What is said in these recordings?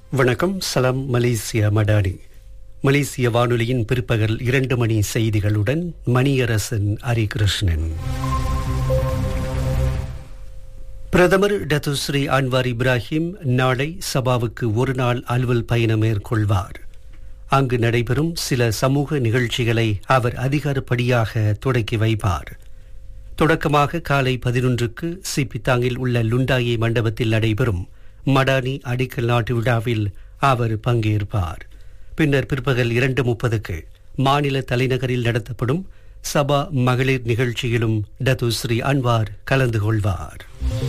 வணக்கம் சலாம் மலேசியா மடானி மலேசிய வானொலியின் பிற்பகல் இரண்டு மணி செய்திகளுடன் மணியரசன் ஹரிகிருஷ்ணன் பிரதமர் டத்துஸ்ரீ அன்வார் இப்ராஹிம் நாளை சபாவுக்கு ஒரு நாள் அலுவல் பயணம் மேற்கொள்வார் அங்கு நடைபெறும் சில சமூக நிகழ்ச்சிகளை அவர் அதிகாரப்படியாக தொடக்கி வைப்பார் தொடக்கமாக காலை பதினொன்றுக்கு சிபித்தாங்கில் உள்ள லுண்டாயே மண்டபத்தில் நடைபெறும் மடானி அடிக்கல் நாட்டு விழாவில் அவர் பங்கேற்பார் பின்னர் பிற்பகல் இரண்டு முப்பதுக்கு மாநில தலைநகரில் நடத்தப்படும் சபா மகளிர் நிகழ்ச்சியிலும் டத்துஸ்ரீ அன்வார் கலந்து கொள்வார்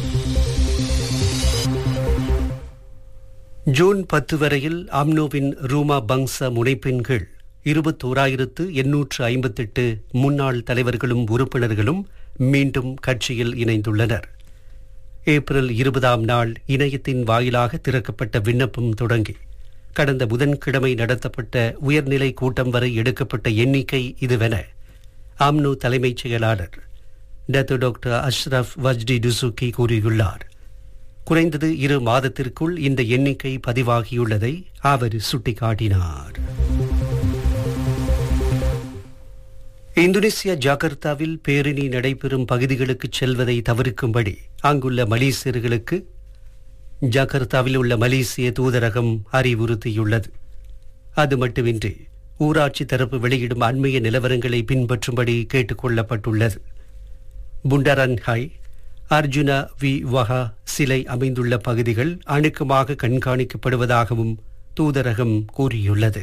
ஜூன் பத்து வரையில் அம்னோவின் ரூமா பங்ச முனைப்பின் கீழ் இருபத்தோராயிரத்து எண்ணூற்று ஐம்பத்தெட்டு முன்னாள் தலைவர்களும் உறுப்பினர்களும் மீண்டும் கட்சியில் இணைந்துள்ளனர் ஏப்ரல் இருபதாம் நாள் இணையத்தின் வாயிலாக திறக்கப்பட்ட விண்ணப்பம் தொடங்கி கடந்த புதன்கிழமை நடத்தப்பட்ட உயர்நிலை கூட்டம் வரை எடுக்கப்பட்ட எண்ணிக்கை இதுவென அம்னோ தலைமைச் செயலாளர் Datuk doctor Ashraf Wajdi Dusuki கூறியுள்ளார் குறைந்தது இரு மாதத்திற்குள் இந்த எண்ணிக்கை பதிவாகியுள்ளதை அவர் சுட்டிக்காட்டினார் இந்தோனேசியா ஜாகர்த்தாவில் பேரணி நடைபெறும் பகுதிகளுக்கு செல்வதை தவிர்க்கும்படி அங்குள்ள மலேசியர்களுக்கு ஜாகர்த்தாவில் உள்ள மலேசிய தூதரகம் அறிவுறுத்தியுள்ளது அது மட்டுமின்றி ஊராட்சி தரப்பு வெளியிடும் அண்மைய நிலவரங்களை பின்பற்றும்படி கேட்டுக் கொள்ளப்பட்டுள்ளது புண்டரன் ஹாய் அர்ஜுனா வி வஹா சிலை அமைந்துள்ள பகுதிகள் அணுக்கமாக கண்காணிக்கப்படுவதாகவும் தூதரகம் கூறியுள்ளது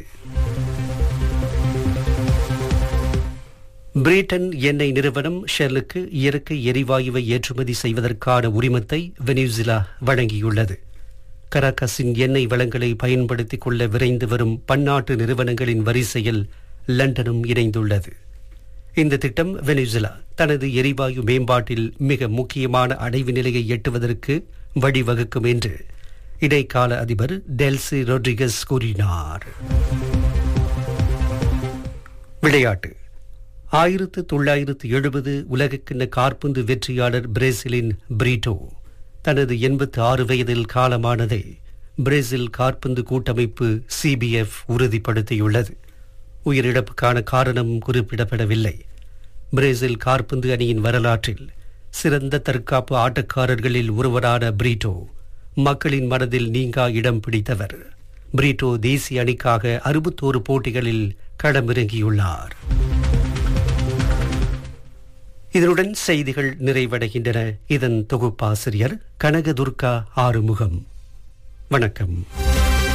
பிரிட்டன் எண்ணெய் நிறுவனம் ஷெல்லுக்கு இயற்கை எரிவாயுவை ஏற்றுமதி செய்வதற்கான உரிமத்தை வெனிசுலா வழங்கியுள்ளது கராகஸின் எண்ணெய் வளங்களை பயன்படுத்திக் கொள்ள விரைந்து வரும் பன்னாட்டு நிறுவனங்களின் வரிசையில் லண்டனும் இணைந்துள்ளது இந்த திட்டம் வெனிசுலா தனது எரிவாயு மேம்பாட்டில் மிக முக்கியமான அடைவு நிலையை எட்டுவதற்கு வழிவகுக்கும் என்று இடைக்கால அதிபர் டெல்சி ரொட்ரிகஸ் கூறினார் விளையாட்டு ஆயிரத்து தொள்ளாயிரத்து எழுபது உலகக்கிண்ண காற்பந்து வெற்றியாளர் பிரேசிலின் பிரீட்டோ தனது எண்பத்தி ஆறு வயதில் காலமானதை பிரேசில் காற்பந்து கூட்டமைப்பு சிபிஎஃப் உறுதிப்படுத்தியுள்ளது உயிரிழப்புக்கான காரணம் குறிப்பிடப்படவில்லை பிரேசில் காற்பந்து அணியின் வரலாற்றில் சிறந்த தற்காப்பு ஆட்டக்காரர்களில் ஒருவரான பிரீட்டோ மக்களின் மனதில் நீங்கா இடம் பிடித்தவர் பிரீட்டோ தேசிய அணிக்காக அறுபத்தோரு போட்டிகளில் களமிறங்கியுள்ளார் இதனுடன் செய்திகள் நிறைவடைகின்றன இதன் தொகுப்பாசிரியர் கனகதுர்கா ஆறுமுகம் வணக்கம்